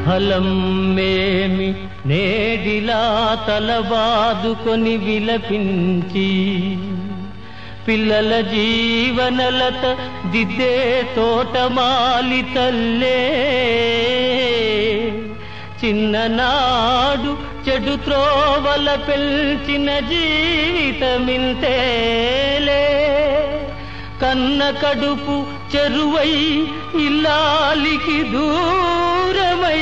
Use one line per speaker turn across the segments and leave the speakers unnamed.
ఫలం మేమి నేడిలా తలబాదుకొని విలపించి పిల్లల జీవనలత దిద్దే తోటమాలి తల్లే చిన్ననాడు చెడు త్రోవల పెంచిన జీవితమింతేలే కన్న కడుపు చెరువై ఇల్లాలికి దూరమై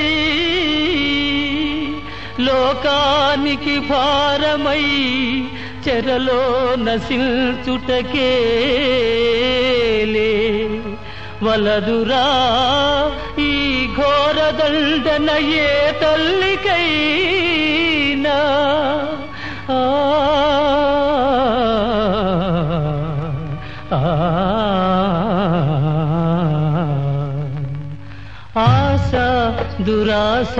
లోకానికి భారమై చెరలో నశించుటకేలే వలదురా ఈ ఘోరదండన ఏ తల్లికైనా ఆ ఆ, ఆశ దురాశ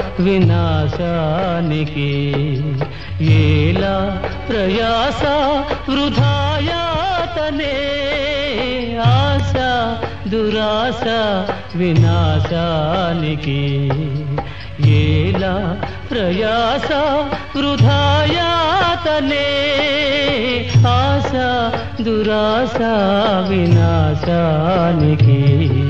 వినాశానికి ఏలా ప్రయాస వృధాయాతనే ఆశ దురాశ వినాశానికి ఏలా ప్రయాస వృధాయాతనే ఆశ దురాశ వినాశానికి